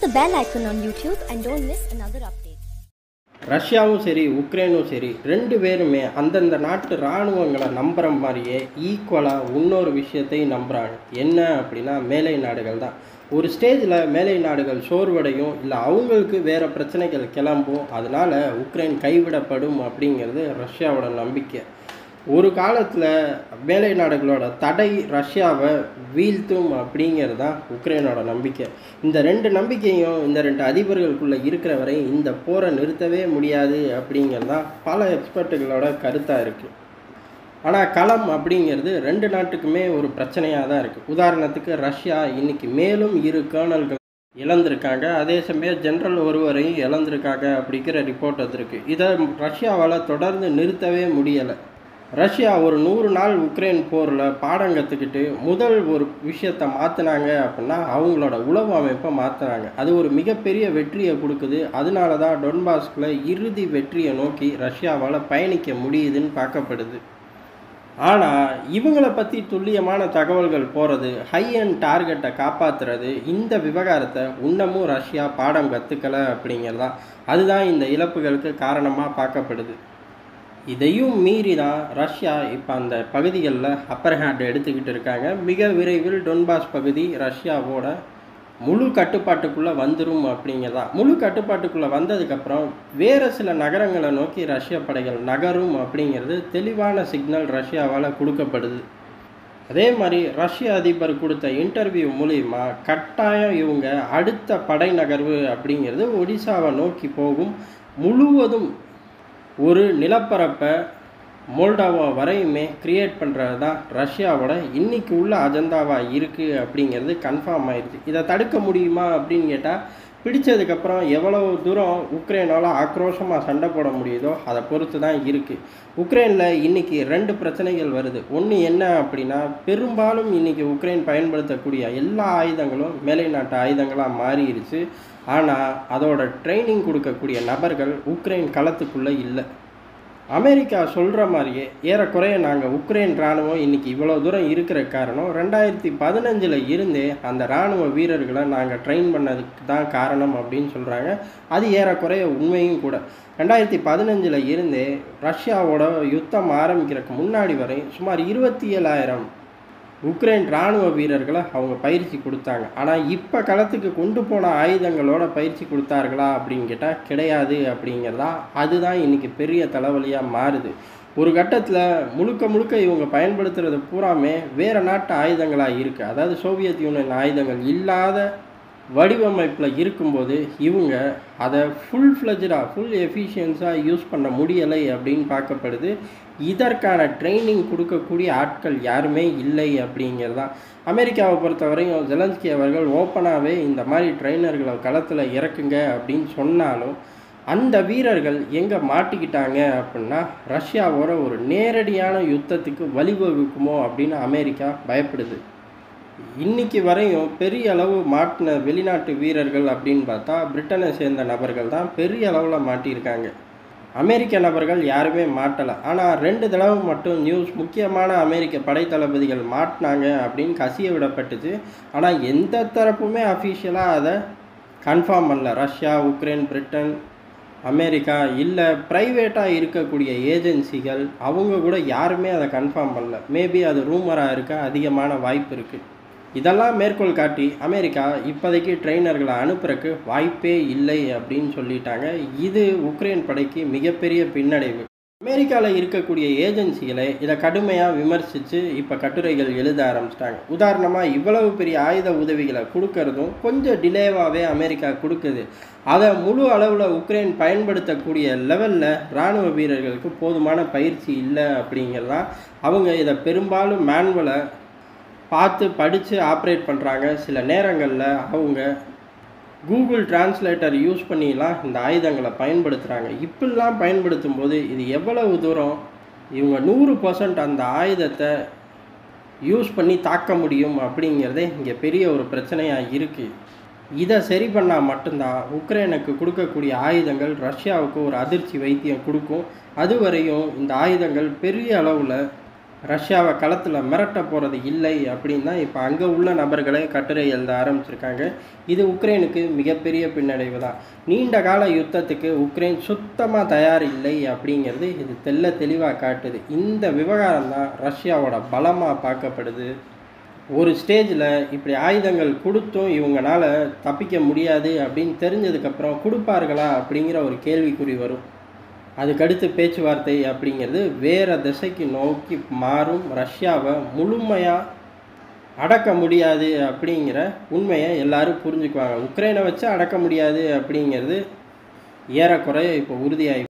the bell icon on YouTube and don't miss another update. ரஷ்யாவும் சரி உக்ரைனும் சரி ரெண்டு பேருமே அந்தந்த நாட்டு இராணுவங்களை நம்புகிற மாதிரியே ஈக்குவலாக இன்னொரு விஷயத்தையும் நம்புகிறாங்க என்ன அப்படின்னா மேலை நாடுகள் தான் ஒரு ஸ்டேஜில் மேலை நாடுகள் சோர்வடையும் இல்லை அவங்களுக்கு வேறு பிரச்சனைகள் கிளம்பும் அதனால் உக்ரைன் கைவிடப்படும் அப்படிங்கிறது ரஷ்யாவோட நம்பிக்கை ஒரு காலத்தில் மேலை நாடுகளோட தடை ரஷ்யாவை வீழ்த்தும் அப்படிங்கிறது தான் உக்ரைனோட நம்பிக்கை இந்த ரெண்டு நம்பிக்கையும் இந்த ரெண்டு அதிபர்களுக்குள்ளே இருக்கிற வரை இந்த போரை நிறுத்தவே முடியாது அப்படிங்கிறது தான் பல எக்ஸ்பர்ட்டுகளோட கருத்தாக இருக்குது ஆனால் களம் அப்படிங்கிறது ரெண்டு நாட்டுக்குமே ஒரு பிரச்சனையாக தான் இருக்குது உதாரணத்துக்கு ரஷ்யா இன்னைக்கு மேலும் இரு கேர்னல்கள் இழந்திருக்காங்க அதே சமயம் ஜென்ரல் ஒருவரையும் இழந்திருக்காங்க அப்படிங்கிற ரிப்போர்ட் வந்திருக்கு இதை ரஷ்யாவால் தொடர்ந்து நிறுத்தவே முடியலை ரஷ்யா ஒரு நூறு நாள் உக்ரைன் போரில் பாடம் கற்றுக்கிட்டு முதல் ஒரு விஷயத்தை மாற்றினாங்க அப்படின்னா அவங்களோட உளவு அமைப்பை மாற்றினாங்க அது ஒரு மிகப்பெரிய வெற்றியை கொடுக்குது அதனால தான் டொன்பாஸ்கில் இறுதி வெற்றியை நோக்கி ரஷ்யாவால் பயணிக்க முடியுதுன்னு பார்க்கப்படுது ஆனால் இவங்களை பற்றி துல்லியமான தகவல்கள் போகிறது ஹை அண்ட் டார்கெட்டை காப்பாற்றுறது இந்த விவகாரத்தை இன்னமும் ரஷ்யா பாடம் கற்றுக்கலை அப்படிங்கிறதான் அதுதான் இந்த இழப்புகளுக்கு காரணமாக பார்க்கப்படுது இதையும் மீறி தான் ரஷ்யா இப்போ அந்த பகுதிகளில் அப்பர் ஹேண்ட் எடுத்துக்கிட்டு இருக்காங்க மிக விரைவில் டொன்பாஸ் பகுதி ரஷ்யாவோட முழு கட்டுப்பாட்டுக்குள்ளே வந்துடும் அப்படிங்கிறதா முழு கட்டுப்பாட்டுக்குள்ளே வந்ததுக்கப்புறம் வேறு சில நகரங்களை நோக்கி ரஷ்ய படைகள் நகரும் அப்படிங்கிறது தெளிவான சிக்னல் ரஷ்யாவால் கொடுக்கப்படுது அதே மாதிரி ரஷ்ய அதிபர் கொடுத்த இன்டர்வியூ மூலிமா கட்டாயம் இவங்க அடுத்த படை நகர்வு அப்படிங்கிறது ஒடிசாவை நோக்கி போகும் முழுவதும் ஒரு நிலப்பரப்பை மோல்டாவா வரையுமே கிரியேட் பண்ணுறது தான் ரஷ்யாவோட இன்னைக்கு உள்ள அஜெண்டாவாக இருக்குது அப்படிங்கிறது கன்ஃபார்ம் ஆயிடுச்சு இதை தடுக்க முடியுமா அப்படின்னு கேட்டால் பிடிச்சதுக்கப்புறம் எவ்வளோ தூரம் உக்ரைனால் ஆக்ரோஷமாக சண்டை போட முடியுதோ அதை பொறுத்து தான் இருக்குது உக்ரைனில் இன்றைக்கி ரெண்டு பிரச்சனைகள் வருது ஒன்று என்ன அப்படின்னா பெரும்பாலும் இன்றைக்கி உக்ரைன் பயன்படுத்தக்கூடிய எல்லா ஆயுதங்களும் மேலை நாட்டு ஆயுதங்களாக மாறிடுச்சு ஆனால் அதோட ட்ரைனிங் கொடுக்கக்கூடிய நபர்கள் உக்ரைன் களத்துக்குள்ளே இல்லை அமெரிக்கா சொல்கிற மாதிரியே ஏறக்குறைய நாங்கள் உக்ரைன் இராணுவம் இன்றைக்கி இவ்வளோ தூரம் இருக்கிற காரணம் ரெண்டாயிரத்தி பதினஞ்சில் இருந்தே அந்த இராணுவ வீரர்களை நாங்கள் ட்ரெயின் பண்ணதுக்கு தான் காரணம் அப்படின்னு சொல்கிறாங்க அது ஏறக்குறைய உண்மையும் கூட ரெண்டாயிரத்தி பதினஞ்சில் இருந்தே ரஷ்யாவோட யுத்தம் ஆரம்பிக்கிறதுக்கு முன்னாடி வரை சுமார் இருபத்தி ஏழாயிரம் உக்ரைன் இராணுவ வீரர்களை அவங்க பயிற்சி கொடுத்தாங்க ஆனால் இப்போ களத்துக்கு கொண்டு போன ஆயுதங்களோட பயிற்சி கொடுத்தார்களா அப்படின்னு கேட்டால் கிடையாது அப்படிங்கிறதா அதுதான் இன்றைக்கி பெரிய தலைவலியாக மாறுது ஒரு கட்டத்தில் முழுக்க முழுக்க இவங்க பயன்படுத்துறது பூராமே வேறு நாட்டு ஆயுதங்களாக இருக்குது அதாவது சோவியத் யூனியன் ஆயுதங்கள் இல்லாத வடிவமைப்பில் இருக்கும்போது இவங்க அதை ஃபுல் ஃப்ளஜராக ஃபுல் எஃபிஷியன்ஸாக யூஸ் பண்ண முடியலை அப்படின்னு பார்க்கப்படுது இதற்கான ட்ரைனிங் கொடுக்கக்கூடிய ஆட்கள் யாருமே இல்லை அப்படிங்கிறது தான் அமெரிக்காவை பொறுத்தவரையும் ஜெலன்ஸ்கி அவர்கள் ஓப்பனாகவே இந்த மாதிரி ட்ரைனர்களை களத்தில் இறக்குங்க அப்படின்னு சொன்னாலும் அந்த வீரர்கள் எங்கே மாட்டிக்கிட்டாங்க அப்படின்னா ரஷ்யாவோட ஒரு நேரடியான யுத்தத்துக்கு வழிவகுக்குமோ அப்படின்னு அமெரிக்கா பயப்படுது இன்னைக்கு வரையும் பெரிய அளவு மாட்டின வெளிநாட்டு வீரர்கள் அப்படின்னு பார்த்தா பிரிட்டனை சேர்ந்த நபர்கள் தான் பெரிய அளவில் மாட்டியிருக்காங்க அமெரிக்க நபர்கள் யாருமே மாட்டலை ஆனால் ரெண்டு தடவை மட்டும் நியூஸ் முக்கியமான அமெரிக்க படைத்தளபதிகள் மாட்டினாங்க அப்படின்னு கசிய விடப்பட்டுச்சு ஆனால் எந்த தரப்புமே அஃபீஷியலாக அதை கன்ஃபார்ம் பண்ணல ரஷ்யா உக்ரைன் பிரிட்டன் அமெரிக்கா இல்லை ப்ரைவேட்டாக இருக்கக்கூடிய ஏஜென்சிகள் அவங்க கூட யாருமே அதை கன்ஃபார்ம் பண்ணல மேபி அது ரூமராக இருக்க அதிகமான வாய்ப்பு இருக்குது இதெல்லாம் மேற்கோள் காட்டி அமெரிக்கா இப்போதைக்கு ட்ரெயினர்களை அனுப்புறக்கு வாய்ப்பே இல்லை அப்படின்னு சொல்லிட்டாங்க இது உக்ரைன் படைக்கு மிகப்பெரிய பின்னடைவு அமெரிக்காவில் இருக்கக்கூடிய ஏஜென்சிகளை இதை கடுமையாக விமர்சித்து இப்போ கட்டுரைகள் எழுத ஆரம்பிச்சிட்டாங்க உதாரணமாக இவ்வளவு பெரிய ஆயுத உதவிகளை கொடுக்கறதும் கொஞ்சம் டிலேவாகவே அமெரிக்கா கொடுக்குது அதை முழு அளவில் உக்ரைன் பயன்படுத்தக்கூடிய லெவலில் இராணுவ வீரர்களுக்கு போதுமான பயிற்சி இல்லை அப்படிங்கிறதான் அவங்க இதை பெரும்பாலும் மேனுவலை பார்த்து படித்து ஆப்ரேட் பண்ணுறாங்க சில நேரங்களில் அவங்க கூகுள் டிரான்ஸ்லேட்டர் யூஸ் பண்ணிலாம் இந்த ஆயுதங்களை பயன்படுத்துகிறாங்க இப்படிலாம் பயன்படுத்தும் போது இது எவ்வளவு தூரம் இவங்க நூறு பர்சன்ட் அந்த ஆயுதத்தை யூஸ் பண்ணி தாக்க முடியும் அப்படிங்கிறதே இங்கே பெரிய ஒரு பிரச்சனையாக இருக்குது இதை சரி பண்ணால் மட்டும்தான் உக்ரைனுக்கு கொடுக்கக்கூடிய ஆயுதங்கள் ரஷ்யாவுக்கு ஒரு அதிர்ச்சி வைத்தியம் கொடுக்கும் அதுவரையும் இந்த ஆயுதங்கள் பெரிய அளவில் ரஷ்யாவை களத்தில் மிரட்ட போகிறது இல்லை அப்படின்னு தான் இப்போ அங்கே உள்ள நபர்களே கட்டுரை எழுத ஆரம்பிச்சிருக்காங்க இது உக்ரைனுக்கு மிகப்பெரிய பின்னடைவு தான் நீண்ட கால யுத்தத்துக்கு உக்ரைன் சுத்தமாக தயார் இல்லை அப்படிங்கிறது இது தெல்ல தெளிவாக காட்டுது இந்த விவகாரம் தான் ரஷ்யாவோட பலமாக பார்க்கப்படுது ஒரு ஸ்டேஜில் இப்படி ஆயுதங்கள் கொடுத்தும் இவங்களால தப்பிக்க முடியாது அப்படின்னு தெரிஞ்சதுக்கப்புறம் கொடுப்பார்களா அப்படிங்கிற ஒரு கேள்விக்குறி வரும் அதுக்கடுத்து பேச்சுவார்த்தை அப்படிங்கிறது வேறு திசைக்கு நோக்கி மாறும் ரஷ்யாவை முழுமையாக அடக்க முடியாது அப்படிங்கிற உண்மையை எல்லாரும் புரிஞ்சுக்குவாங்க உக்ரைனை வச்சு அடக்க முடியாது அப்படிங்கிறது ஏறக்குறைய இப்போ உறுதியாகி